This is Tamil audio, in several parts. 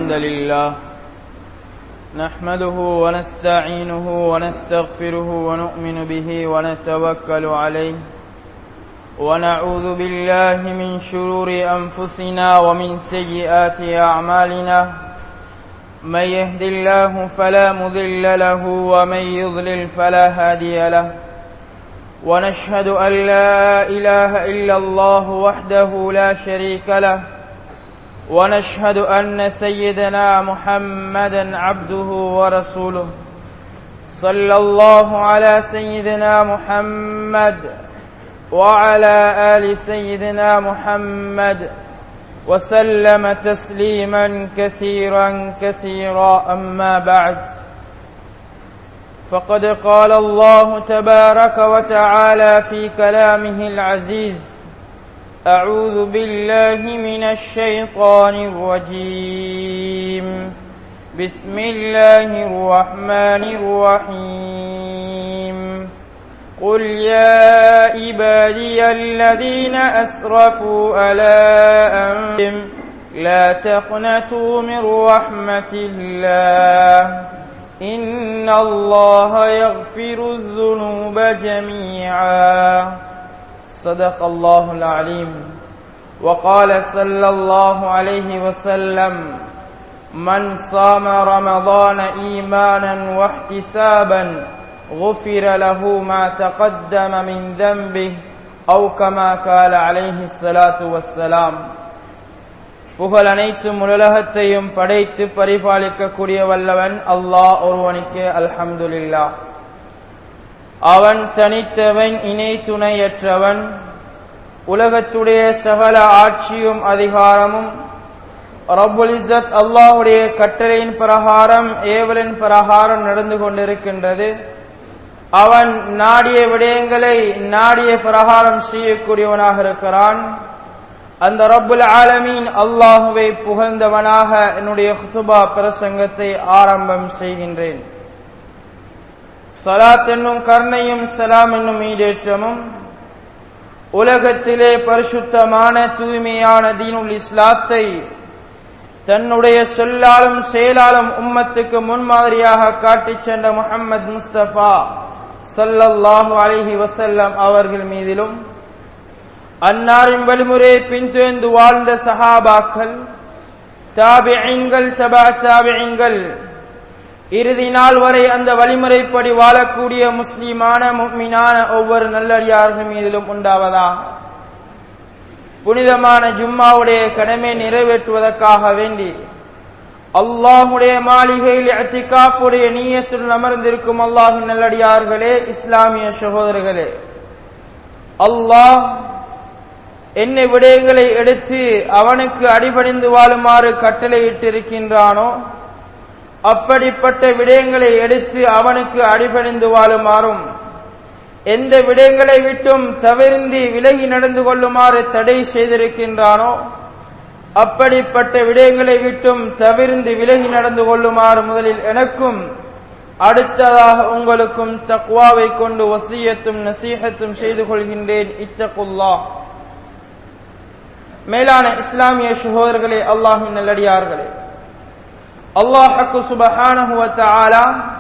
الحمد لله نحمده ونستعينه ونستغفره ونؤمن به ونتوكل عليه ونعوذ بالله من شرور أنفسنا ومن سيئات أعمالنا من يهد الله فلا مضل له ومن يضلل فلا هادي له ونشهد أن لا إله إلا الله وحده لا شريك له ونشهد أن سيدنا محمدا عبده ورسوله صلى الله على سيدنا محمد وعلى آل سيدنا محمد وسلم تسليما كثيرا كثيرا أما بعد فقد قال الله تبارك وتعالى في كلامه العزيز أعوذ بالله من الشيطان الرجيم بسم الله الرحمن الرحيم قل يا عبادي الذين أسرفوا على أنفسهم لا تقنطوا من رحمة الله إن الله يغفر الذنوب جميعا صدق الله العليم وقال صلى الله عليه وسلم من صام رمضان إيمانا واحتسابا غفر له ما تقدم من ذنبه أو كما قال عليه الصلاة والسلام புகழ் அனைத்தும் உலகத்தையும் படைத்து பரிபாலிக்கக்கூடிய வல்லவன் அல்லாஹ் ஒருவனுக்கு அல்ஹம்துலில்லா அவன் தனித்தவன் இணை துணையற்றவன் உலகத்துடைய சகல ஆட்சியும் அதிகாரமும் ரப்புல் இஸ்ஸத் அல்லாஹுடைய கட்டளையின் பிரகாரம் ஏவலின் பிரகாரம் நடந்து கொண்டிருக்கின்றது அவன் நாடிய விடயங்களை நாடிய பிரகாரம் செய்யக்கூடியவனாக இருக்கிறான் அந்த ரப்புல் ஆலமீன் அல்லாஹுவை புகழ்ந்தவனாக என்னுடைய ஹுதுபா பிரசங்கத்தை ஆரம்பம் செய்கின்றேன் சலாத் என்னும் கருணையும் சலாம் என்னும் ஈடேற்றமும் உலகத்திலே பரிசுத்தமான தூய்மையான தீனுல் இஸ்லாத்தை தன்னுடைய சொல்லாலும் செயலாலும் உம்மத்துக்கு முன்மாதிரியாக காட்டிச் சென்ற முகமது முஸ்தபா சல்லல்லாஹு அலிஹி வசல்லம் அவர்கள் மீதிலும் அன்னாரின் வழிமுறையை பின்தொடர்ந்து வாழ்ந்த சஹாபாக்கள் தாபியங்கள் தபா தாபியங்கள் இறுதி நாள் வரை அந்த வழிமுறைப்படி வாழக்கூடிய முஸ்லிமான முக்மினான ஒவ்வொரு நல்லடியார்கள் மீதிலும் உண்டாவதா புனிதமான ஜும்மாவுடைய கடமை நிறைவேற்றுவதற்காக வேண்டி அல்லாஹுடைய மாளிகையில் அத்திகாப்புடைய நீயத்துடன் அமர்ந்திருக்கும் அல்லாஹின் நல்லடியார்களே இஸ்லாமிய சகோதரர்களே அல்லாஹ் என்ன விடயங்களை எடுத்து அவனுக்கு அடிபணிந்து வாழுமாறு கட்டளையிட்டிருக்கின்றானோ அப்படிப்பட்ட விடயங்களை எடுத்து அவனுக்கு அடிபணிந்து வாழுமாறும் எந்த விடயங்களை விட்டும் தவிர்ந்து விலகி நடந்து கொள்ளுமாறு தடை செய்திருக்கின்றானோ அப்படிப்பட்ட விடயங்களை விட்டும் தவிர்ந்து விலகி நடந்து கொள்ளுமாறு முதலில் எனக்கும் அடுத்ததாக உங்களுக்கும் தக்வாவை கொண்டு வசியத்தும் நசீகத்தும் செய்து கொள்கின்றேன் இத்தகுல்லா மேலான இஸ்லாமிய சகோதரர்களே அல்லாஹின் நல்லடியார்களே அல்லாஹக்கு சுபஹானஹுவத்தாலா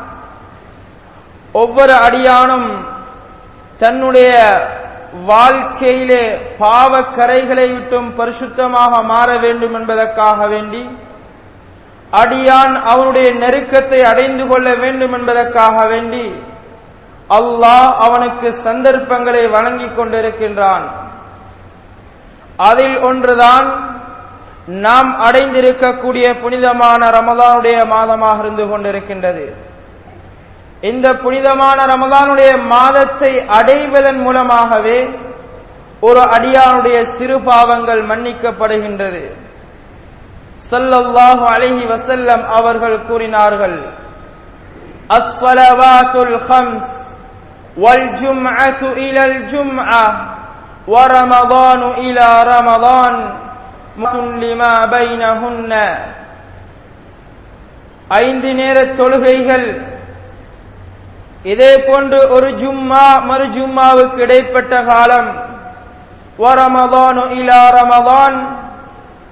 ஒவ்வொரு அடியானும் தன்னுடைய வாழ்க்கையிலே பாவக்கரைகளை விட்டும் பரிசுத்தமாக மாற வேண்டும் என்பதற்காக வேண்டி அடியான் அவனுடைய நெருக்கத்தை அடைந்து கொள்ள வேண்டும் என்பதற்காக வேண்டி அல்லாஹ் அவனுக்கு சந்தர்ப்பங்களை வழங்கிக் கொண்டிருக்கின்றான் அதில் ஒன்றுதான் நாம் அடைந்திருக்கக்கூடிய புனிதமான ரமதானுடைய மாதமாக இருந்து கொண்டிருக்கின்றது இந்த புனிதமான ரமதானுடைய மாதத்தை அடைவதன் மூலமாகவே ஒரு அடியானுடைய சிறு பாவங்கள் மன்னிக்கப்படுகின்றது சல்லல்லாஹு அலைஹி வசல்லம் அவர்கள் கூறினார்கள் அஸ்ஸலவாத்துல் ஹம்ஸ் வல் ஜும்அத்து இலல் ஜும்அ ورمضان إلى رمضان لما بينهن ஐந்து நேர தொழுகைகள் இதே போன்று ஒரு ஜும்மா மறு ஜும்மாவுக்கு இடைப்பட்ட காலம் வரமதானு இலா ரமதான்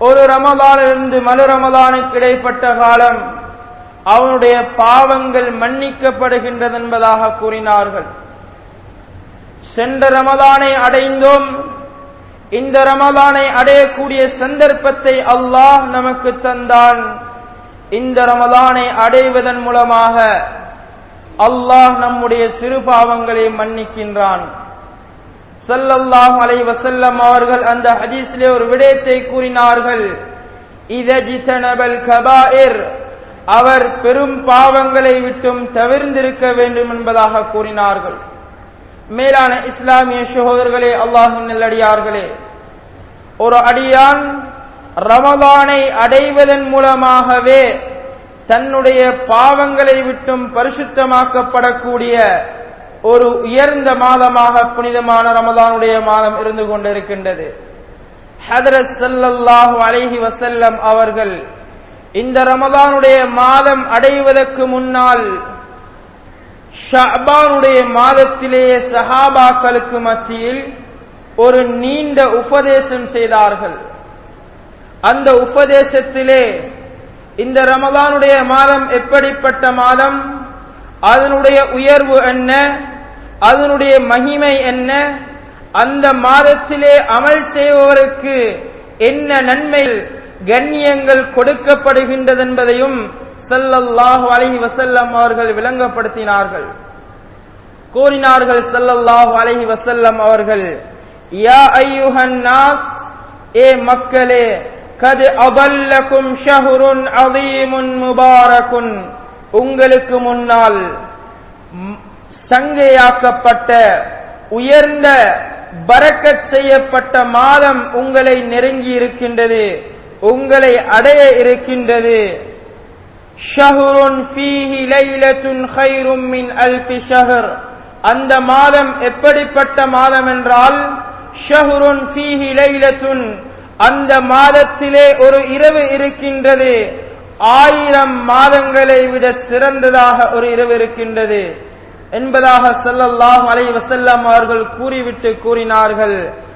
ஒரு ரமதானிலிருந்து மறு ரமதானுக்கு இடைப்பட்ட காலம் அவனுடைய பாவங்கள் மன்னிக்கப்படுகின்றது என்பதாக கூறினார்கள் சென்ற ரமதானை அடைந்தோம் இந்த ரமதானை அடையக்கூடிய சந்தர்ப்பத்தை அல்லாஹ் நமக்கு தந்தான் இந்த ரமதானை அடைவதன் மூலமாக அல்லாஹ் நம்முடைய சிறு பாவங்களை மன்னிக்கின்றான் சல்லல்லாஹு அலை வசல்லம் அவர்கள் அந்த ஹதீஸிலே ஒரு விடயத்தை கூறினார்கள் இதஜிதனபல் கபாயிர் அவர் பெரும் பாவங்களை விட்டும் தவிர்ந்திருக்க வேண்டும் என்பதாக கூறினார்கள் மேலான இஸ்லாமிய சகோதரர்களே அல்லாஹின் நல்லடியார்களே ஒரு அடியான் ரமதானை அடைவதன் மூலமாகவே தன்னுடைய பாவங்களை விட்டும் பரிசுத்தமாக்கப்படக்கூடிய ஒரு உயர்ந்த மாதமாக புனிதமான ரமதானுடைய மாதம் இருந்து கொண்டிருக்கின்றது ஹதரத் சல்லல்லாஹு அலைஹி வசல்லம் அவர்கள் இந்த ரமதானுடைய மாதம் அடைவதற்கு முன்னால் ஷாபானுடைய மாதத்திலேயே சஹாபாக்களுக்கு மத்தியில் ஒரு நீண்ட உபதேசம் செய்தார்கள் அந்த உபதேசத்திலே இந்த ரமதானுடைய மாதம் எப்படிப்பட்ட மாதம் அதனுடைய உயர்வு என்ன அதனுடைய மகிமை என்ன அந்த மாதத்திலே அமல் செய்பவருக்கு என்ன நன்மை கண்ணியங்கள் கொடுக்கப்படுகின்றது என்பதையும் சல்லல்லாஹு அலைஹி வசல்லம் அவர்கள் விளங்கப்படுத்தினார்கள் கூறினார்கள் சல்லல்லாஹு அலைஹி வசல்லம் அவர்கள் யா ஐயுஹன் நாஸ் ஏ மக்களே கது அபல்லக்கும் ஷஹுருன் அதீமுன் முபாரகுன் உங்களுக்கு முன்னால் சங்கையாக்கப்பட்ட உயர்ந்த பரக்கத் செய்யப்பட்ட மாதம் உங்களை நெருங்கி இருக்கின்றது உங்களை அடைய இருக்கின்றது ஷஹுருன் ஃபீஹி லைலத்துன் ஹைரும் மின் அல்பி ஷஹர் அந்த மாதம் எப்படிப்பட்ட மாதம் என்றால் ஷஹுருன் ஃபீஹி லைலத்துன் அந்த மாதத்திலே ஒரு இரவு இருக்கின்றது ஆயிரம் மாதங்களை விட சிறந்ததாக ஒரு இரவு இருக்கின்றது என்பதாக ஸல்லல்லாஹு அலைஹி வஸல்லம் அவர்கள் கூறிவிட்டு கூறினார்கள்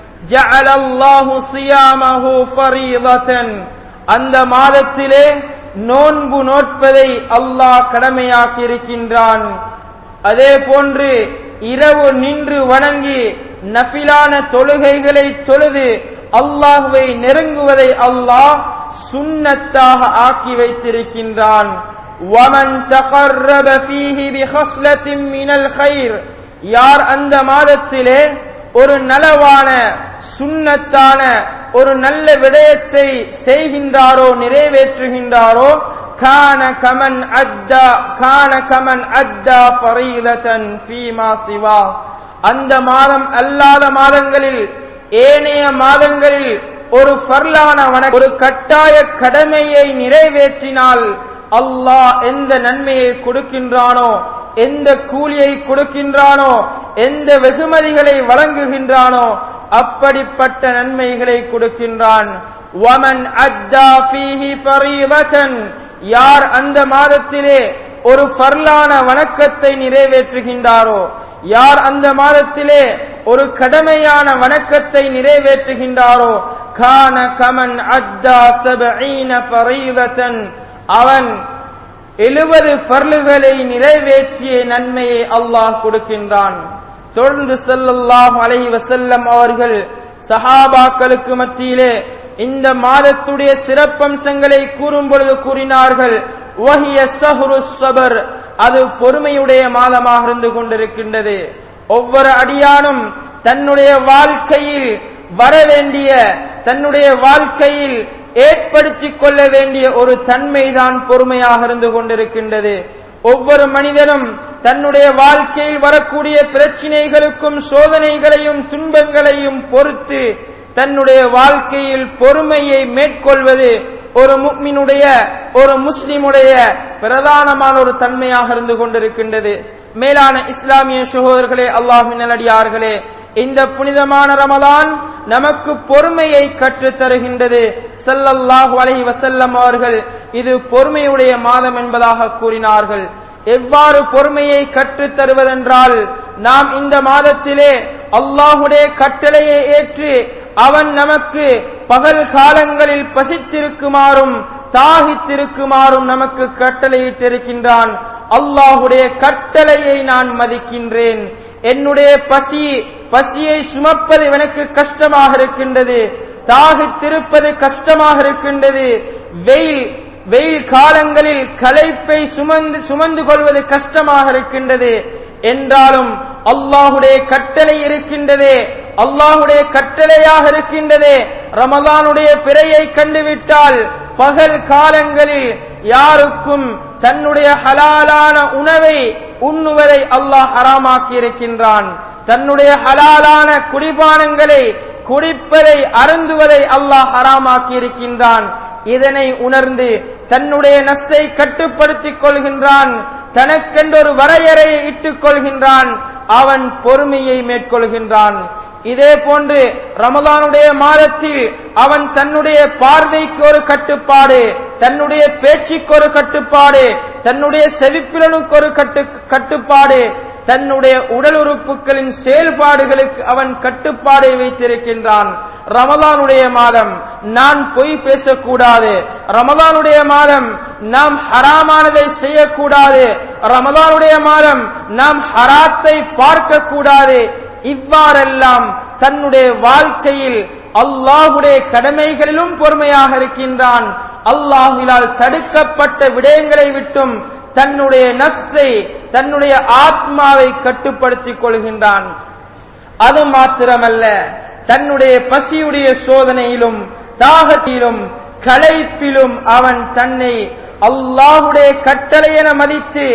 ஜஅலல்லாஹு சியாமஹு ஃபரீதத்தன் அந்த மாதத்திலே நோன்பு நோட்பதை அல்லாஹ் கடமையாக்கி இருக்கின்றான் அதே போன்று இரவு நின்று வணங்கி நபிலான தொழுகைகளை தொழுது அல்லாஹுவை நெருங்குவதை அல்லாஹ் சுன்னத்தாக ஆக்கி வைத்திருக்கின்றான் وَمَنْ تَقَرَّبَ فِيهِ بِخَصْلَةٍ مِنَ الْخَيْرِ யார் அந்த மாதத்திலே ஒரு நலவான சுன்னத்தான ஒரு நல்ல விடயத்தை செய்கின்றாரோ நிறைவேற்றுகின்றாரோ கான கமன் அத்தா கான கமன் அத்தா பரீலத்தன் ஃபீமா சிவா அந்த மாதம் அல்லாத மாதங்களில் ஏனைய மாதங்களில் ஒரு பர்லான வன ஒரு கட்டாய கடமையை நிறைவேற்றினால் அல்லாஹ் எந்த நன்மையை கொடுக்கின்றானோ எந்த கூலியை கொடுக்கின்றானோ எந்த வெகுமதிகளை வழங்குகின்றானோ அப்படிப்பட்ட நன்மைகளை கொடுக்கின்றான் வமன் அத்தா ஃபீஹி ஃபரீதத்தன் யார் அந்த மாதத்திலே ஒரு பர்லான வணக்கத்தை நிறைவேற்றுகின்றாரோ யார் அந்த மாதத்திலே ஒரு கடமையான வணக்கத்தை நிறைவேற்றுகின்றாரோ கான கமன் அத்தா சபீன பரீதத்தன் அவன் எழுபது பர்லுகளை நிறைவேற்றிய நன்மையை அல்லாஹ் கொடுக்கின்றான் தொடர்ந்து செல்லல்லாஹ் அலைஹி வசல்லம் அவர்கள் சஹாபாக்களுக்கு மத்தியிலே இந்த மாதத்துடைய சிறப்பம்சங்களை கூறும் பொழுது கூறினார்கள் வஹிய சஹ்ரு சபர் அது பொறுமையுடைய மாதமாக இருந்து கொண்டிருக்கின்றது ஒவ்வொரு அடியானும் தன்னுடைய வாழ்க்கையில் வர வேண்டிய தன்னுடைய வாழ்க்கையில் ஏற்படுத்திக் கொள்ள வேண்டிய ஒரு தன்மைதான் பொறுமையாக இருந்து கொண்டிருக்கின்றது ஒவ்வொரு மனிதனும் தன்னுடைய வாழ்க்கையில் வரக்கூடிய பிரச்சினைகளுக்கும் சோதனைகளையும் துன்பங்களையும் பொறுத்து தன்னுடைய வாழ்க்கையில் பொறுமையை மேற்கொள்வது ஒரு முக்மினுடைய ஒரு முஸ்லிமுடைய பிரதானமான ஒரு தன்மையாக இருந்து கொண்டிருக்கின்றது மேலான இஸ்லாமிய சகோதரர்களே அல்லாஹின் நல்லடியார்களே இந்த புனிதமான ரமலான் நமக்கு பொறுமையை கற்றுத் தருகின்றது சல்லல்லாஹு அலைஹி வசல்லம் அவர்கள் இது பொறுமையுடைய மாதம் என்பதாக கூறினார்கள் எவ்வாறு பொறுமையை கற்றுத் தருவதென்றால் நாம் இந்த மாதத்திலே அல்லாஹுடைய கட்டளையை ஏற்று அவன் நமக்கு பகல் காலங்களில் பசித்திருக்குமாறும் தாகித்திருக்குமாறும் நமக்கு கட்டளையிட்டிருக்கின்றான் அல்லாஹுடைய கட்டளையை நான் மதிக்கின்றேன் என்னுடைய பசி பசியை சுமப்பது எனக்கு கஷ்டமாக இருக்கின்றது தாகித்திருப்பது கஷ்டமாக இருக்கின்றது வெயில் வெயில் காலங்களில் களைப்பை சுமந்து சுமந்து கொள்வது கஷ்டமாக இருக்கின்றது என்றாலும் அல்லாஹுடைய கட்டளை இருக்கின்றதே அல்லாஹுடைய கட்டளையாக இருக்கின்றதே ரமலானுடைய பிறையை கண்டுவிட்டால் பகல் காலங்களில் யாருக்கும் தன்னுடைய ஹலாலான உணவை உண்ணுவதை அல்லாஹ் ஹராமாக்கி இருக்கின்றான் தன்னுடைய ஹலாலான குடிபானங்களை குடிப்பதை அருந்துவதை அல்லாஹ் ஹராமாக்கி இருக்கின்றான் இதனை உணர்ந்து தன்னுடைய நஸ்ஸை கட்டுப்படுத்திக் கொள்கின்றான் தனக்கென்றொரு வரையறையை இட்டுக் கொள்கின்றான் அவன் பொறுமையை மேற்கொள்கின்றான் இதே போன்று ரமலானுடைய மாதத்தில் அவன் தன்னுடைய பார்வைக்கு ஒரு கட்டுப்பாடு தன்னுடைய பேச்சுக்கு ஒரு கட்டுப்பாடு தன்னுடைய செவிப்பிலனுக்கு ஒரு கட்டு கட்டுப்பாடு தன்னுடைய உடல் உறுப்புகளின் செயல்பாடுகளுக்கு அவன் கட்டுப்பாடை வைத்திருக்கின்றான் ரமலானுடைய மாதம் நான் பொய் பேசக்கூடாது ரமலானுடைய மாதம் நாம் ஹராமானதை செய்யக்கூடாது ரமலானுடைய மாதம் நாம் ஹராத்தை பார்க்க கூடாது இவ்வாறெல்லாம் தன்னுடைய வாழ்க்கையில் அல்லாஹுடைய கடமைகளிலும் பொறுமையாக இருக்கின்றான் அல்லாஹுவினால் தடுக்கப்பட்ட விடயங்களை விட்டும் தன்னுடைய நஸ்ஸை தன்னுடைய ஆத்மாவை கட்டுப்படுத்திக் கொள்கின்றான் அது மாத்திரமல்ல தன்னுடைய பசியுடைய சோதனையிலும் தாகத்திலும் களைப்பிலும் அவன் தன்னை அல்லாஹுடைய கட்டளை என மதித்து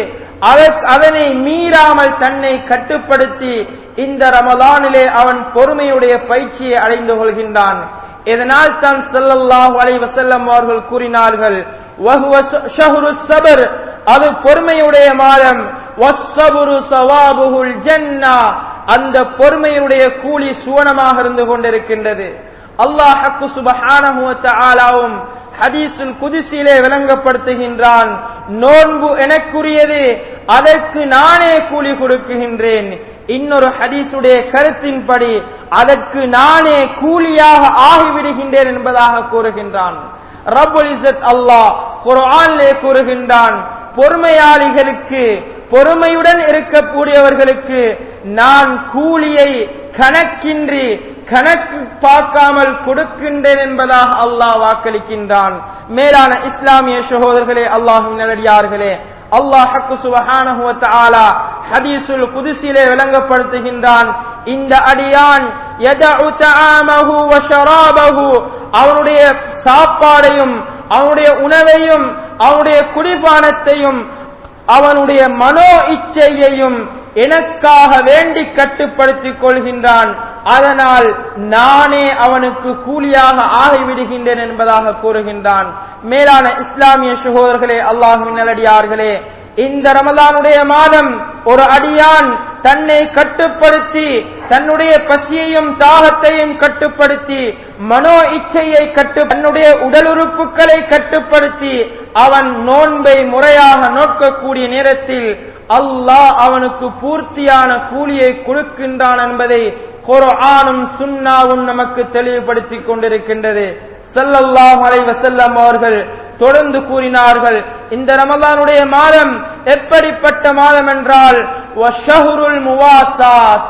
அதனை மீறாமல் தன்னை கட்டுப்படுத்தி இந்த ரமலானிலே அவன் பொறுமையுடைய பயிற்சியை அடைந்து கொள்கின்றான் இதனால் தான் ஸல்லல்லாஹு அலைஹி வஸல்லம் அவர்கள் கூறினார்கள் வஹுவ ஷஹ்ரு ஸபர் அது பொறுமையுடைய மாதம் வஸ்ஸபுரு ஸவாபுல் ஜன்னா அந்த பொறுமையுடைய கூலி சுவனமாக இருந்து கொண்டிருக்கின்றது அல்லாஹ் ஹக்கு சுபஹானஹு வ தஆலாவும் ஹதீஸுல் குதிசிலே விளங்கப்படுத்துகின்றான் நோன்பு எனக்குரியது அதற்கு நானே கூலி கொடுக்குகின்றேன் இன்னொரு ஹதீஸுடைய கருத்தின்படி அதற்கு நானே கூலியாக ஆகிவிடுகின்றேன் என்பதாக கூறுகின்றான் ரப்புல் இஸ்ஸத் அல்லாஹ் குர்ஆனிலே கூறுகின்றான் பொறுமையாளிகளுக்கு பொறுமையுடன் இருக்கக்கூடியவர்களுக்கு நான் கூலியை கணக்கின்றி கணக்கு பார்க்காமல் கொடுக்கின்றேன் என்பதாக அல்லாஹ் வாக்களிக்கின்றான் மேலான இஸ்லாமிய சகோதரர்களே அல்லாஹும் நல்லடியார்களே அல்லாஹ் ஹக்கு சுபஹானஹு வ தஆலா ஹதீஸுல் குதுஸிலே விளங்கப்படுத்துகின்றான் இந்த அடியான் யதஉ தஆமஹு வ ஷராபஹு அவனுடைய சாப்பாடையும் அவனுடைய உணவையும் அவனுடைய குடிபானத்தையும் அவனுடைய மனோ இச்சையையும் எனக்காக வேண்டி கட்டுப்படுத்திக் கொள்கின்றான் அதனால் நானே அவனுக்கு கூலியாக ஆகிவிடுகின்றேன் என்பதாக கூறுகின்றான் மேலான இஸ்லாமிய சகோதரர்களே அல்லாஹின் நல்லடியார்களே இந்த ரமலானுடைய மாதம் ஒரு அடியான் தன்னை கட்டுப்படுத்தி தன்னுடைய பசியையும் தாகத்தையும் கட்டுப்படுத்தி மனோ இச்சையை கட்டு தன்னுடைய உடல் உறுப்புகளை கட்டுப்படுத்தி அவன் நோன்பை முறையாக நோக்கக்கூடிய நேரத்தில் அல்லாஹ் அவனுக்கு பூர்த்தியான கூலியை கொடுக்கின்றான் என்பதை குர்ஆனும் சுன்னாவும் நமக்கு தெளிவுபடுத்திக் கொண்டிருக்கின்றது ஸல்லல்லாஹு அலைஹி வஸல்லம் அவர்கள் தொடர்ந்து கூறினார்கள் இந்த ரமலானுடைய மாதம் எப்படிப்பட்ட மாதம் என்றால் வஷஹ்ருல் முவாசாத்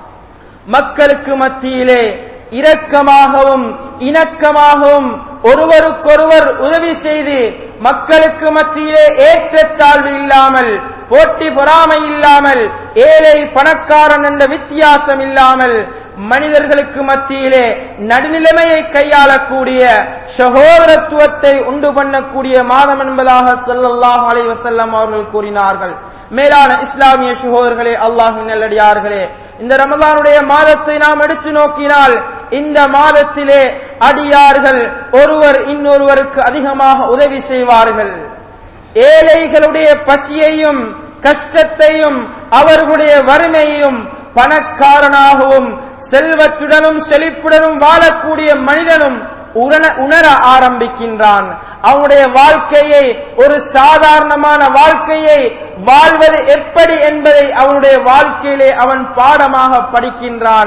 மக்களுக்கு மத்தியிலே இரக்கமாகவும் இணக்கமாகவும் ஒருவருக்கொருவர் உதவி செய்து மக்களுக்கு மத்தியிலே ஏற்றத்தாழ்வு இல்லாமல் போட்டி பொறாமை இல்லாமல் ஏழை பணக்காரன் என்ற வித்தியாசம் இல்லாமல் மனிதர்களுக்கு மத்தியிலே நடுநிலைமையை கையாளக்கூடிய சகோதரத்துவத்தை உண்டு பண்ணக்கூடிய மாதம் என்பதாக ஸல்லல்லாஹு அலைஹி வஸல்லம் அவர்கள் கூறினார்கள் மேலான இஸ்லாமிய சகோதரர்களே அல்லாஹின் நல்லடியார்களே இந்த ரமலானுடைய மாதத்தை நாம் எடுத்து நோக்கினால் இந்த மாதத்திலே அடியார்கள் ஒருவர் இன்னொருவருக்கு அதிகமாக உதவி செய்வார்கள் ஏழைகளுடைய பசியையும் கஷ்டத்தையும் அவர்களுடைய வறுமையையும் பணக்காரனாகவும் செல்வத்துடனும் செழிப்புடனும் வாழக்கூடிய மனிதனும் உணர- உணர ஆரம்பிக்கின்றான் அவனுடைய வாழ்க்கையை ஒரு சாதாரணமான வாழ்க்கையை வாழ்வது எப்படி என்பதை அவனுடைய வாழ்க்கையிலே அவன் பாடமாக படிக்கின்றான்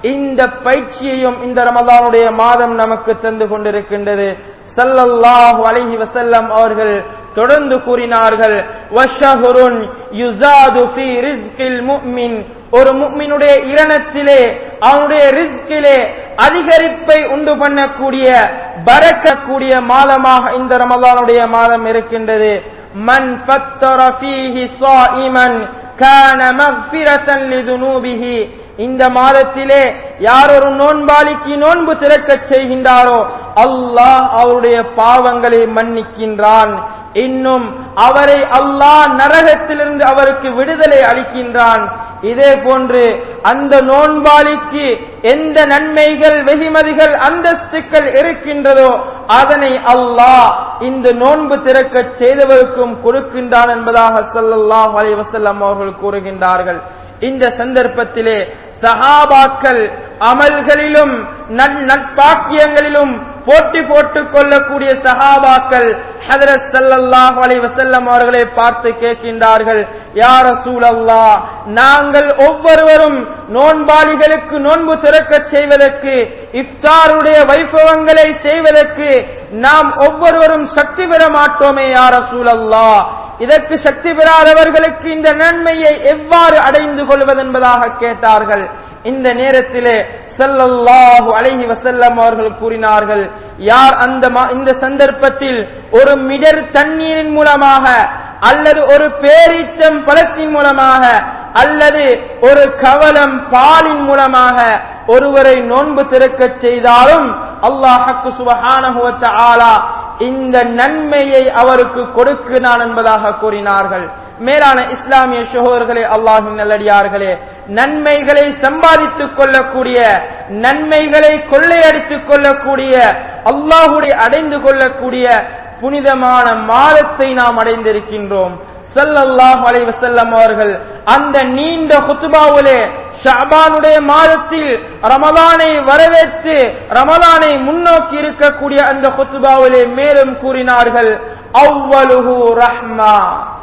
இந்த பயிற்சியையும் இந்த ரமதானுடைய மாதம் நமக்கு தந்து கொண்டிருக்கின்றது ஸல்லல்லாஹு அலைஹி வஸல்லம் அவர்கள் தொடர்ந்து கூறினார்கள் வஷஹுருன் யுஸாது ஃபீ ரிஸ்கில் முஃமின் ஒரு முஃமினுடைய இரணத்திலே அவனுடைய ரிஸ்கிலே அதிகரிப்பை உண்டு பண்ணக்கூடிய பரக்கக்கூடிய மாதமாக இந்த ரமலானுடைய மாதம் இருக்கின்றது மன் ஃபத்தர ஃபீஹி ஸாயிமன் கான மக்ஃபிரத்தன் லிதுனூபிஹி இந்த மாதத்திலே யார் ஒரு நோன்பாளிக்கு நோன்பு திறக்கச் செய்கின்றாரோ அல்லாஹ் அவருடைய பாவங்களை மன்னிக்கின்றான் இன்னும் அவரை அல்லாஹ் நரகத்திலிருந்து அவருக்கு விடுதலை அளிக்கின்றான் இதே போன்று அந்த நோன்பாளிக்கு எந்த நன்மைகள் வெகுமதிகள் அந்தஸ்துக்கள் இருக்கின்றதோ அதனை அல்லாஹ் இந்த நோன்பு திறக்கச் செய்தவருக்கும் கொடுக்கின்றான் என்பதாக ஸல்லல்லாஹு அலைஹி வஸல்லம் அவர்கள் கூறுகின்றார்கள் இந்த சந்தர்ப்பத்திலே சஹாபாக்கள் அமல்களிலும் நன் நட்பாக்கியங்களிலும் போட்டி போட்டுக் கொள்ளக்கூடிய சஹாபாக்கள் ஹதரத் ஸல்லல்லாஹு அலைஹி வஸல்லம் அவர்களை பார்த்து கேட்கின்றார்கள் யா ரசூலல்லாஹ் நாங்கள் ஒவ்வொருவரும் நோன்பாளிகளுக்கு நோன்பு திறக்கச் செய்வதற்கு இஃப்தாருடைய வைபவங்களை செய்வதற்கு நாம் ஒவ்வொருவரும் சக்தி பெற மாட்டோமே யா ரசூலல்லாஹ் இதற்கு சக்தி பெறாதவர்களுக்கு இந்த நன்மையை எவ்வாறு அடைந்து கொள்வது என்பதாக கேட்டார்கள் இந்த நேரத்திலே ஸல்லல்லாஹு அலைஹி வஸல்லம் அவர்கள் கூறினார்கள் யார் அந்த மா- இந்த சந்தர்ப்பத்தில் ஒரு மிடர் தண்ணீரின் மூலமாக அல்லது ஒரு பேரீச்சம் பழத்தின் மூலமாக அல்லது ஒரு கவலம் பாலின் மூலமாக ஒருவரை நோன்பு திறக்கச் செய்தாலும் அல்லாஹ்க்கு சுபஹானஹு வ தஆலா இந்த நன்மையை அவருக்கு கொடுக்கிறான் என்பதாக கூறினார்கள் மேலான இஸ்லாமிய சகோதரர்களே அல்லாஹின் நல்லடியார்களே நன்மைகளை சம்பாதித்துக் கொள்ளக்கூடிய நன்மைகளை கொள்ளையடித்துக் கொள்ளக்கூடிய அல்லாஹுடைய அடைந்து கொள்ளக்கூடிய புனிதமான மாதத்தை நாம் அடைந்திருக்கின்றோம் ஸல்லல்லாஹு அலைஹி வஸல்லம் அவர்கள் அந்த நீண்ட குத்துபாவிலே ஷஅபானுடைய மாதத்தில் ரமலானை வரவேற்று ரமலானை முன்னோக்கி இருக்கக்கூடிய அந்த குத்துபாவிலே மேலும் கூறினார்கள் அவ்வலுஹு ரஹ்மா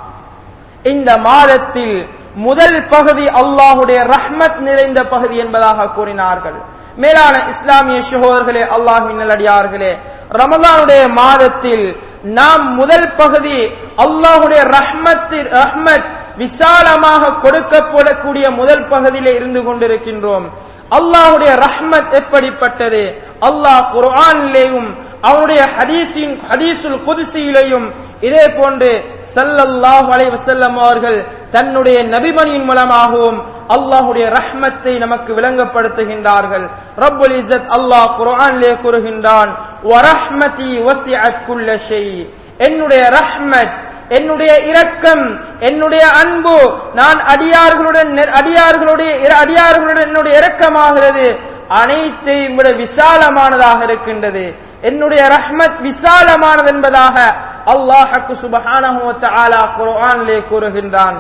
இந்த மாதத்தில் முதல் பகுதி அல்லாஹுடைய ரஹ்மத் நிறைந்த பகுதி என்பதாக கூறினார்கள் மேலான இஸ்லாமிய சகோதரர்களே அல்லாஹின் நல்லடியார்களே ரமலானுடைய மாதத்தில் நாம் முதல் பகுதி அல்லாஹுடைய ரஹ்மத் ரஹ்மத் விசாலமாக கொடுக்கப்படக்கூடிய முதல் பகுதியிலே இருந்து கொண்டிருக்கின்றோம் அல்லாஹுடைய ரஹ்மத் எப்படிப்பட்டது அல்லாஹ் குர்ஆனிலேயும் அவருடைய ஹதீஸின் ஹதீசுல் குதிசியிலேயும் இதே போன்று ஸல்லல்லாஹு அலைஹி வஸல்லம் அவர்கள் தன்னுடைய நபிமணியின் மூலமாகவும் அல்லாஹுடைய ரஹ்மத்தை நமக்கு விளங்கப்படுத்துகின்றார்கள் ரப்புல் இஸ்ஸத் அல்லாஹ் குர்ஆனிலே கூறுகின்றான் வரஹ்மதி வசிஅத் குல்ல ஷை என்னுடைய ரஹ்மத் என்னுடைய இரக்கம் என்னுடைய அன்பு நான் அடியார்களுடன் நெ- அடியார்களுடைய இர- அடியார்களுடன் என்னுடைய இரக்கமாகிறது அனைத்தையும் விட விசாலமானதாக இருக்கின்றது என்னுடைய ரஹ்மத் விசாலமானது என்பதாக அல்லாஹ்க்கு சுபஹானஹு வ தஆலா குர்ஆனிலே கூறுகின்றான்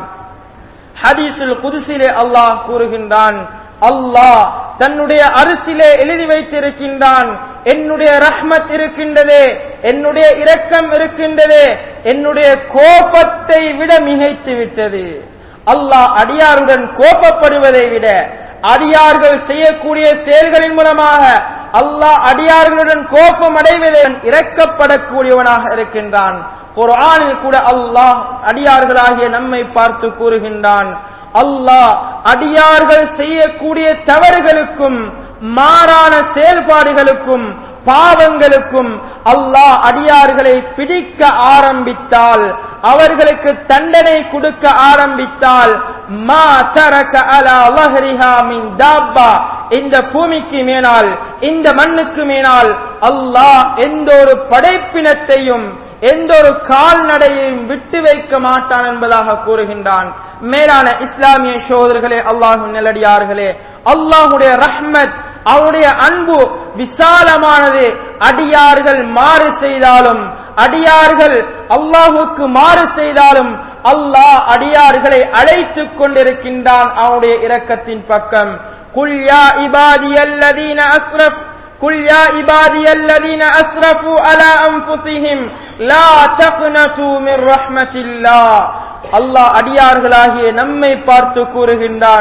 ஹதீஸுல் குதுசிலே அல்லாஹ் கூறுகின்றான் அல்லாஹ் தன்னுடைய அரிசிலே எழுதி வைத்திருக்கின்றான் என்னுடைய ரஹ்மத் இருக்கின்றதே என்னுடைய இரக்கம் இருக்கின்றதே என்னுடைய கோபத்தை விட மிகைத்து விட்டது அல்லாஹ் அடியாருடன் கோபப்படுவதை விட அடியார்கள் செய்யக்கூடிய செயல்களின் மூலமாக அல்லாஹ் அடியார்களுடன் கோபம் அடைவதை இறக்கப்படக்கூடியவனாக இருக்கின்றான் குர்ஆனில் கூட அல்லாஹ் அடியார்களாகிய நம்மை பார்த்து கூறுகின்றான் அல்லாஹ் அடியார்கள் செய்யக்கூடிய தவறுகளுக்கும் மாறான செயல்பாடுகளுக்கும் பாவங்களுக்கும் அல்லாஹ் அடியார்களை பிடிக்க ஆரம்பித்தால் அவர்களுக்கு தண்டனை கொடுக்க ஆரம்பித்தால் மா தரக அலா லஹ்ரிஹா மின் தாப்பா இந்த பூமிக்கு மேலால் இந்த மண்ணுக்கு மேலால் அல்லாஹ் எந்த ஒரு படைப்பினத்தையும் எந்த ஒரு கால்நடையையும் விட்டு வைக்க மாட்டான் என்பதாக கூறுகின்றான் மேலான இஸ்லாமிய சோதர்களே அல்லாஹின் நல்லடியார்களே அல்லாஹுடைய ரஹ்மத் அவருடைய அன்பு விசாலமானது அடியார்கள் மாறு செய்தாலும் அடியார்கள் அல்லாஹுக்கு மாறு செய்தாலும் அல்லாஹ் அடியார்களை அழைத்துக் கொண்டிருக்கின்றான் அவனுடைய இரக்கத்தின் பக்கம் குல் யா இபாதியல்லதீன அஸ்ரஃப் قل يا عبادي الذين أسرفوا على أنفسهم لا تقنطوا من رحمة الله அல்லாஹ் அடியார்களாகிய நம்மை பார்த்து கூறுகின்றான்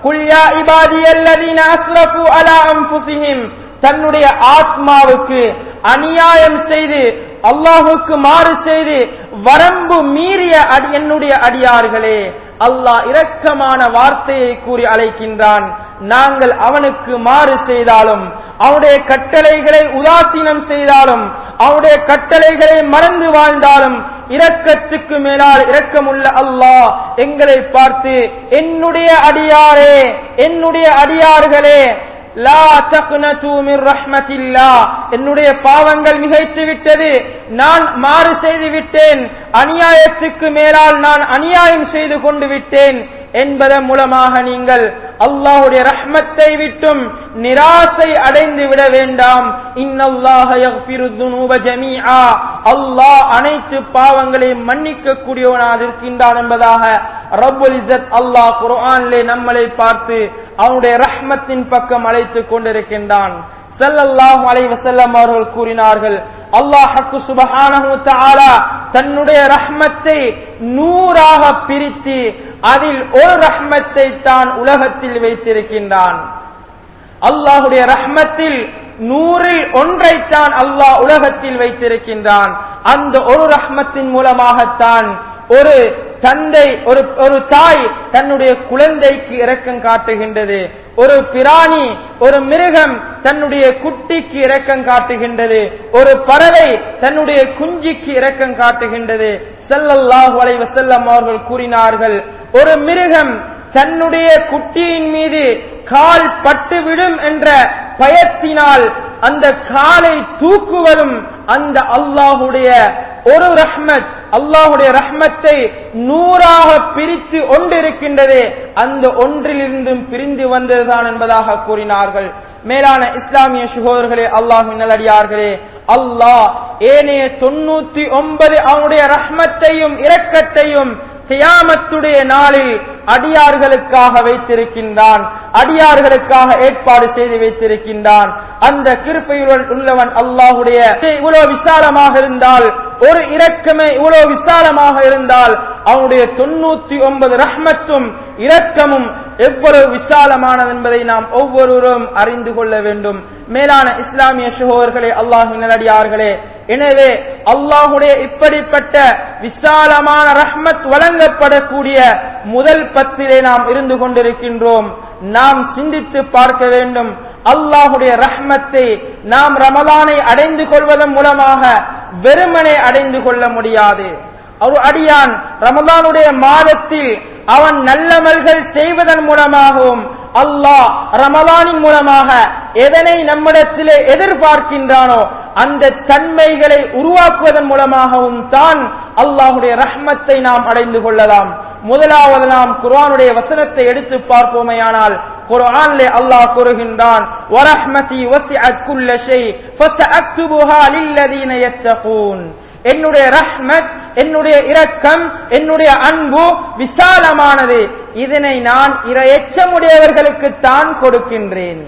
குல் யா இபாதியல்லதீன அஸ்ரஃபு அலா அன்ஃபுஸிஹிம் தன்னுடைய ஆத்மாவுக்கு அநியாயம் செய்து அல்லாஹுக்கு மாறு செய்து வரம்பு மீறிய அடி என்னுடைய அடியார்களே அல்லாஹ் இரக்கமான வார்த்தையை கூறி அழைக்கின்றான் நாங்கள் அவனுக்கு மாறு செய்தாலும் அவனுடைய கட்டளைகளை உதாசீனம் செய்தாலும் அவனுடைய கட்டளைகளை மறந்து வாழ்ந்தாலும் இரக்கத்துக்கு மேலால் இரக்கமுள்ள அல்லாஹ் எங்களை பார்த்து என்னுடைய அடியாரே என்னுடைய அடியார்களே லா தக்னது மின் ரஹ்மத்தில்லா என்னுடைய பாவங்கள் மிகைத்து விட்டது நான் மாறு செய்து விட்டேன் அநியாயத்துக்கு மேலால் நான் அநியாயம் செய்து கொண்டு விட்டேன் என்பதன் மூலமாக நீங்கள் அல்லாஹுடைய ரஹ்மத்தை விட்டும் நிராசை அடைந்து விட வேண்டாம் இன்னல்லாஹ யக்ஃபிரு துனூப ஜமீஆ அல்லாஹ் அனைத்து பாவங்களையும் மன்னிக்க கூடியவனாக இருக்கின்றான் என்பதாக ரப்புல் இஸ்ஸத் அல்லாஹ் குர்ஆனிலே நம்மளை பார்த்து அவனுடைய ரஹ்மத்தின் பக்கம் அழைத்துக் கொண்டிருக்கின்றான் ஸல்லல்லாஹு அலைஹி வஸல்லம் அவர்கள் கூறினார்கள் அல்லாஹ் ஹக்கு சுபஹானஹு வ தஆலா தன்னுடைய ரஹ்மத்தை நூறாக பிரித்து அதில் ஒரு ரஹ்மத்தை தான் உலகத்தில் வைத்திருக்கின்றான் அல்லாஹுடைய ரஹ்மத்தில் நூறில் ஒன்றைத்தான் அல்லாஹ் உலகத்தில் வைத்திருக்கின்றான் அந்த ஒரு ரஹ்மத்தின் மூலமாகத்தான் ஒரு தந்தை ஒரு ஒரு தாய் தன்னுடைய குழந்தைக்கு இரக்கம் காட்டுகின்றது ஒரு பிராணி ஒரு மிருகம் தன்னுடைய குட்டிக்கு இரக்கம் காட்டுகின்றது ஒரு பறவை தன்னுடைய குஞ்சிக்கு இரக்கம் காட்டுகின்றது ஸல்லல்லாஹு அலைஹி வஸல்லம் அவர்கள் கூறினார்கள் ஒரு மிருகம் தன்னுடைய குட்டியின் மீது கால் பட்டுவிடும் என்ற பயத்தினால் அந்த காலை தூக்குவதும் அந்த அல்லாஹுடைய ஒரு ரஹ்மத் அல்லாஹுடைய ரஹ்மத்தை நூறாக பிரித்து ஒன்றிருக்கின்றது அந்த ஒன்றிலிருந்தும் பிரிந்து வந்ததுதான் என்பதாக கூறினார்கள் மேலான இஸ்லாமிய சுகோதர்களே அல்லாஹின் நல்லடியார்களே அல்லாஹ் ஏனைய தொண்ணூத்தி ஒன்பது அவனுடைய ரஹ்மத்தையும் இரக்கத்தையும் தியாமத்துடைய நாளில் அடியார்களுக்காக வைத்திருக்கின்றான் அடியார்களுக்காக ஏற்பாடு செய்து வைத்திருக்கின்றான் அந்த கிருப்பையுடன் உள்ளவன் அல்லாஹுடைய இவ்வளவு விசாலமாக இருந்தால் ஒரு இரக்கமே இவ்வளவு விசாலமாக இருந்தால் அவனுடைய தொண்ணூத்தி ஒன்பது ரஹ்மத்தும் இரக்கமும் எவ்வளவு விசாலமானது என்பதை நாம் ஒவ்வொருவரும் அறிந்து கொள்ள வேண்டும் மேலான இஸ்லாமிய சுகோதர்களே அல்லாஹின் நல்லடியார்களே எனவே அல்லாஹுடைய இப்படிப்பட்ட விசாலமான ரஹ்மத் வழங்கப்படக்கூடிய முதல் பத்திலே நாம் இருந்து கொண்டிருக்கின்றோம் நாம் சிந்தித்து பார்க்க வேண்டும் அல்லாஹுடைய ரஹ்மத்தை நாம் ரமலானை அடைந்து கொள்வதன் மூலமாக வெறுமனை அடைந்து கொள்ள முடியாது ஒரு அடியான் ரமலானுடைய மாதத்தில் அவன் நல்லமல்கள் செய்வதன் மூலமாகவும் அல்லாஹ் ரமலானின் மூலமாக எதனை நம்மிடத்திலே எதிர்பார்க்கின்றானோ அந்த தன்மைகளை உருவாக்குவதன் மூலமாகவும் தான் அல்லாஹுடைய ரஹ்மத்தை நாம் அடைந்து கொள்ளலாம் முதலாவது நாம் குர்ஆனுடைய வசனத்தை எடுத்து பார்ப்போமேயானால் குர்ஆனிலே அல்லாஹ் கூறுகின்றான் வரஹ்மதி வசிஅத் குல்ல ஷை ஃபஸஅக்துபுஹா லில்லதீன யத்தகூன் என்னுடைய ரஹ்மத் என்னுடைய இரக்கம் என்னுடைய அன்பு விசாலமானது இதனை நான் இரையச்சமுடையவர்களுக்கு தான் கொடுக்கின்றேன்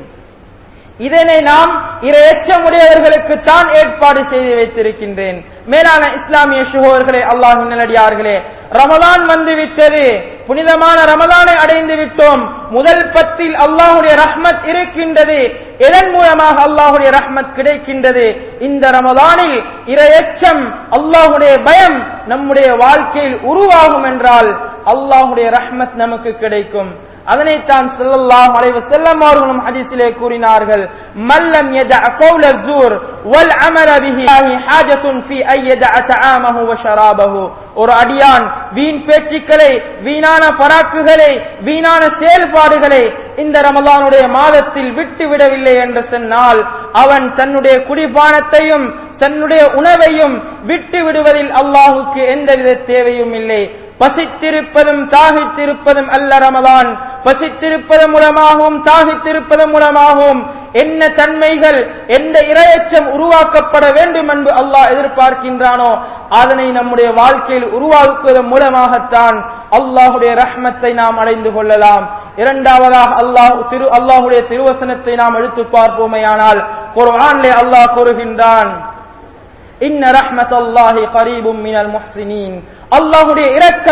இதனை நாம் இரையச்சமுடையவர்களுக்கு தான் ஏற்பாடு செய்து வைத்திருக்கின்றேன் மேலான இஸ்லாமிய சுகோர்களே அல்லாஹின் நல்லடியார்களே ரமலான் வந்து விட்டது புனிதமான ரமலானை அடைந்து விட்டோம் முதல் பத்தில் அல்லாஹுடைய ரஹ்மத் இருக்கின்றது எதன் மூலமாக அல்லாஹுடைய ரஹ்மத் கிடைக்கின்றது இந்த ரமலானில் இரையச்சம் அல்லாஹுடைய பயம் நம்முடைய வாழ்க்கையில் உருவாகும் என்றால் அல்லாஹுடைய ரஹ்மத் நமக்கு கிடைக்கும் அதனைத்தான் ஸல்லல்லாஹு அலைஹி வஸல்லம் அவர்களும் ஹதீஸிலே கூறினார்கள் மல்லம் யதஅ கௌல الزور والعمل به حاجة في أن يدع طعامه وشرابه ஒரு அடியான் வீண் பேச்சுக்களை வீணான பராக்குகளை வீணான செயல்பாடுகளை இந்த ரமலானுடைய மாதத்தில் விட்டு விடவில்லை என்று சொன்னால் அவன் தன்னுடைய குடிபானத்தையும் தன்னுடைய உணவையும் விட்டு விடுவதில் அல்லாஹுக்கு எந்தவித தேவையும் இல்லை பசித்திருப்பதும் தாகித்திருப்பதும் அல்ல ரமலான் பசித்திருப்பதன் மூலமாகவும் தாகித்திருப்பதன் மூலமாகவும் என்ன தன்மைகள் எந்த இரையச்சம் உருவாக்கப்பட வேண்டும் என்று அல்லாஹ் எதிர்பார்க்கின்றானோ அதனை நம்முடைய வாழ்க்கையில் உருவாக்குவதன் மூலமாகத்தான் அல்லாஹுடைய ரஹ்மத்தை நாம் அடைந்து கொள்ளலாம் இரண்டாவதாக அல்லாஹ் திரு அல்லாஹுடைய திருவசனத்தை நாம் எடுத்து பார்ப்போமேயானால் குர்ஆனிலே அல்லாஹ் கூறுகின்றான் இன்ன ரஹ்மத் அல்லாஹி கரீபும் மினல் முஹ்சினீன் அல்லாஹுடைய இரக்கம்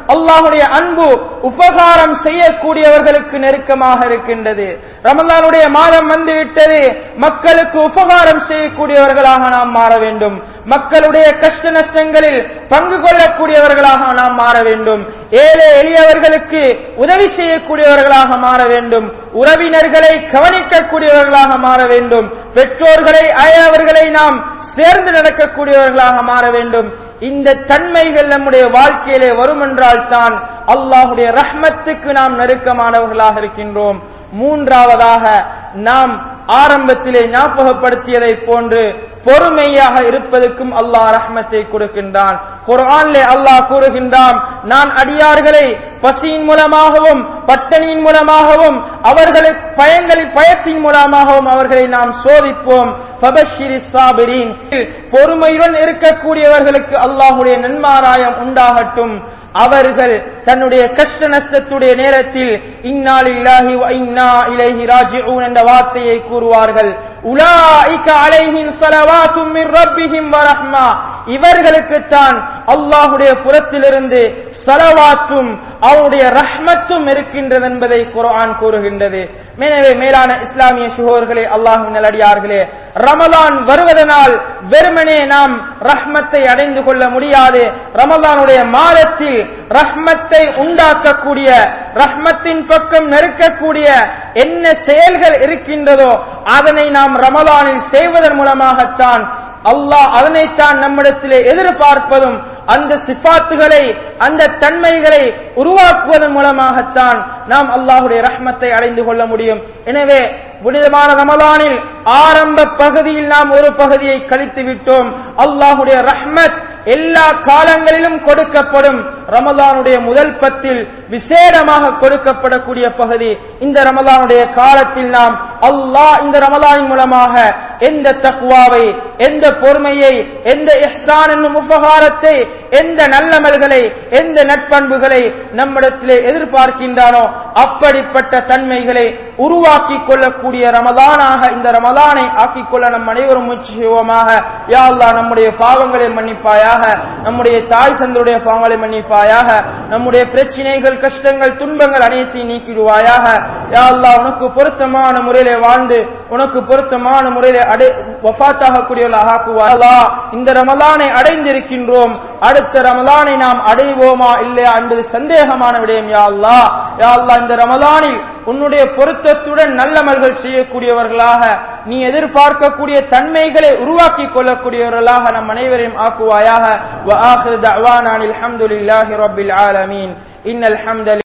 அல்லாஹுடைய அன்பு உபகாரம் செய்யக்கூடியவர்களுக்கு நெருக்கமாக இருக்கின்றது ரமலானுடைய மாதம் வந்துவிட்டது மக்களுக்கு உபகாரம் செய்யக்கூடியவர்களாக நாம் மாற வேண்டும் மக்களுடைய கஷ்ட நஷ்டங்களில் பங்கு கொள்ளக்கூடியவர்களாக நாம் மாற வேண்டும் ஏழை எளியவர்களுக்கு உதவி செய்யக்கூடியவர்களாக மாற வேண்டும் உறவினர்களை கவனிக்கக்கூடியவர்களாக மாற வேண்டும் பெற்றோர்களை அயலவர்களை நாம் சேர்ந்து நடக்கக்கூடியவர்களாக மாற வேண்டும் இந்த தன்மைகள் நம்முடைய வாழ்க்கையிலே வரும் என்றால் தான் அல்லாஹுடைய ரஹ்மத்துக்கு நாம் நெருக்கமானவர்களாக இருக்கின்றோம் மூன்றாவதாக நாம் ஆரம்பத்திலே ஞாபகப்படுத்தியதை போன்று பொறுமையாக இருப்பதற்கும் அல்லாஹ் ரஹ்மத்தை கொடுக்கின்றான் குர்ஆனிலே அல்லாஹ் கூறுகின்றான் நான் அடியார்களை பசியின் மூலமாகவும் பட்டணியின் மூலமாகவும் அவர்களுக்கு பயங்களின் பயத்தின் மூலமாகவும் அவர்களை நாம் சோதிப்போம் ஃபபஷ்ஷிரி சாபிரீன் பொறுமையுடன் இருக்கக்கூடியவர்களுக்கு அல்லாஹுடைய நன்மாராயம் உண்டாகட்டும் அவர்கள் தன்னுடைய கஷ்ட நஷ்டத்துடைய நேரத்தில் இன்னாலில்லாஹி வ இன்னா இலைஹி ராஜிஊன் என்ற வார்த்தையை கூறுவார்கள் உலாயிக அலைஹிம் ஸலவாத்தும் மின் ரப்பிஹிம் வ ரஹ்மா இவர்களுக்குத்தான் அல்லாஹுடைய புறத்திலிருந்து சலவாத்தும் அவருடைய ரஹ்மத்தும் இருக்கின்றது என்பதை குர்ஆன் கூறுகின்றது எனவே மேலான இஸ்லாமிய சுகோர்களே அல்லாஹின் நல்லடியார்களே ரமலான் வருவதனால் வெறுமனே நாம் ரஹ்மத்தை அடைந்து கொள்ள முடியாது ரமலானுடைய மாதத்தில் ரஹ்மத்தை உண்டாக்கக்கூடிய ரஹ்மத்தின் பக்கம் நெருக்கக்கூடிய என்ன செயல்கள் இருக்கின்றதோ அதனை நாம் ரமலானில் செய்வதன் மூலமாகத்தான் அல்லாஹ் அதனைத்தான் நம்மிடத்திலே எதிர்பார்ப்பதும் அந்த சிபாத்துகளை அந்த தன்மைகளை உருவாக்குவதன் மூலமாகத்தான் நாம் அல்லாஹுடைய ரஹ்மத்தை அடைந்து கொள்ள முடியும் எனவே புனிதமான ரமலானில் ஆரம்ப பகுதியில் நாம் ஒரு பகுதியை கழித்து விட்டோம் அல்லாஹுடைய ரஹ்மத் எல்லா காலங்களிலும் கொடுக்கப்படும் ரமலானுடைய முதல் பத்தில் விசேடமாக கொடுக்கப்படக்கூடிய பகுதி இந்த ரமலானுடைய காலத்தில் நாம் அல்லாஹ் இந்த ரமலானின் மூலமாக எந்த தக்குவாவை எந்த பொறுமையை எந்த இஹ்சான் என்னும் உபகாரத்தை எந்த நல்லமல்களை எந்த நட்பண்புகளை நம்மிடத்திலே எதிர்பார்க்கின்றானோ அப்படிப்பட்ட தன்மைகளை உருவாக்கி கொள்ளக்கூடிய ரமலானாக இந்த ரமலானை ஆக்கிக் கொள்ள நம் அனைவரும் முயற்சி செய்வோமாக யா அல்லாஹ் நம்முடைய பாவங்களை மன்னிப்பாயாக நம்முடைய தாய் தந்தருடைய பாவங்களை மன்னிப்பாயாக நம்முடைய பிரச்சனைகள் கஷ்டங்கள் துன்பங்கள் அனைத்தையும் நீக்கிடுவாயாக யா அல்லாஹ் உனக்கு பொருத்தமான முறையிலே வாழ்ந்து உனக்கு பொருத்தமான முறையிலே அடை வஃபாத்தாகக்கூடியவர்களாக ஆக்குவார் அல்லாஹ் இந்த ரமலானை அடைந்திருக்கின்றோம் அடுத்த ரமலானை நாம் அடைவோமா இல்லையா என்பது சந்தேகமான விடயம் யா அல்லாஹ் யா அல்லாஹ் இந்த ரமலானில் உன்னுடைய பொருத்தத்துடன் நல்லமல்கள் செய்யக்கூடியவர்களாக நீ எதிர்பார்க்கக்கூடிய தன்மைகளை உருவாக்கி கொள்ளக்கூடியவர்களாக நம் அனைவரையும் ஆக்குவாயாக வ ஆஹிரு தஅவானா அல்ஹம்துலில்லாஹி ரப்பில் ஆலமீன் இன்னல் ஹம்த